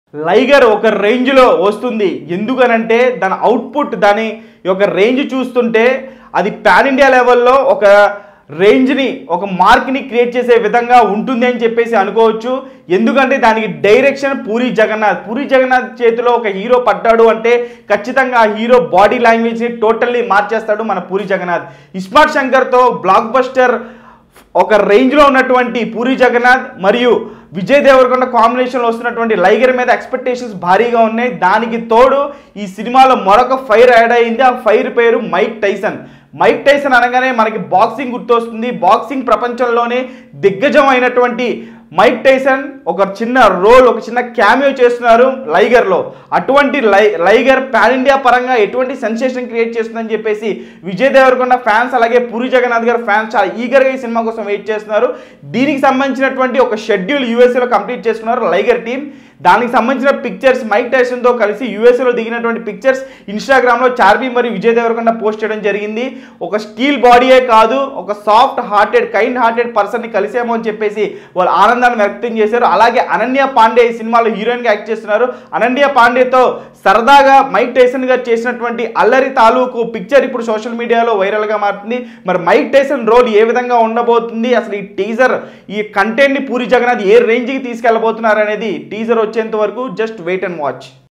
లైగర్ ఒక రేంజ్లో వస్తుంది ఎందుకనంటే దాని అవుట్పుట్ దాని యొక్క రేంజ్ చూస్తుంటే అది పాన్ ఇండియా లెవెల్లో ఒక రేంజ్ని ఒక మార్క్ని క్రియేట్ చేసే విధంగా ఉంటుంది అని చెప్పేసి అనుకోవచ్చు ఎందుకంటే దానికి డైరెక్షన్ పూరి జగన్నాథ్ పూరి జగన్నాథ్ చేతిలో ఒక హీరో పడ్డాడు అంటే ఖచ్చితంగా ఆ హీరో బాడీ లాంగ్వేజ్ని టోటల్లీ మార్చేస్తాడు మన పూరి జగన్నాథ్ ఇస్మార్ట్ శంకర్తో బ్లాక్ బస్టర్ ఒక రేంజ్లో ఉన్నటువంటి పూరి జగన్నాథ్ మరియు విజయ్ దేవరకొండ కాంబినేషన్లో వస్తున్నటువంటి లైగర్ మీద ఎక్స్పెక్టేషన్స్ భారీగా ఉన్నాయి దానికి తోడు ఈ సినిమాలో మరొక ఫైర్ యాడ్ అయింది ఆ ఫైర్ పేరు మైక్ టైసన్ మైక్ టైసన్ అనగానే మనకి బాక్సింగ్ గుర్తొస్తుంది బాక్సింగ్ ప్రపంచంలోనే దిగ్గజం అయినటువంటి మైక్ టైసన్ ఒక చిన్న రోల్ ఒక చిన్న క్యామియో చేస్తున్నారు లైగర్లో అటువంటి లై లైగర్ పాన్ ఇండియా పరంగా ఎటువంటి సెన్సేషన్ క్రియేట్ చేస్తుందని చెప్పేసి విజయ్ దేవరకొండ ఫ్యాన్స్ అలాగే పూరి జగన్నాథ్ గారు ఫ్యాన్స్ చాలా ఈగర్గా ఈ సినిమా కోసం వెయిట్ చేస్తున్నారు దీనికి సంబంధించినటువంటి ఒక షెడ్యూల్ యూఎస్ఏలో కంప్లీట్ చేసుకున్నారు లైగర్ టీం దానికి సంబంధించిన పిక్చర్స్ మైక్ టైసన్తో కలిసి యూఎస్ఏలో దిగినటువంటి పిక్చర్స్ ఇన్స్టాగ్రామ్లో చార్బీ మరియు విజయ్ దేవరకొండ పోస్ట్ చేయడం జరిగింది ఒక స్టీల్ బాడీయే కాదు ఒక సాఫ్ట్ హార్టెడ్ కైండ్ హార్టెడ్ పర్సన్ని కలిసేమో అని చెప్పేసి వాళ్ళు ఆనందాన్ని వ్యక్తం చేశారు అలాగే అనన్య పాండే ఈ సినిమాలో హీరోయిన్గా యాక్ట్ చేస్తున్నారు అనన్య పాండేతో సరదాగా మైక్ టైసన్ గారు చేసినటువంటి అల్లరి తాలూకు పిక్చర్ ఇప్పుడు సోషల్ మీడియాలో వైరల్గా మారుతుంది మరి మైక్ టైసన్ రోల్ ఏ విధంగా ఉండబోతుంది అసలు ఈ టీజర్ ఈ కంటెంట్ని పూరి జగన్నాథ్ ఏ రేంజ్కి తీసుకెళ్ళబోతున్నారు అనేది టీజర్ వచ్చేంత వరకు జస్ట్ వెయిట్ అండ్ వాచ్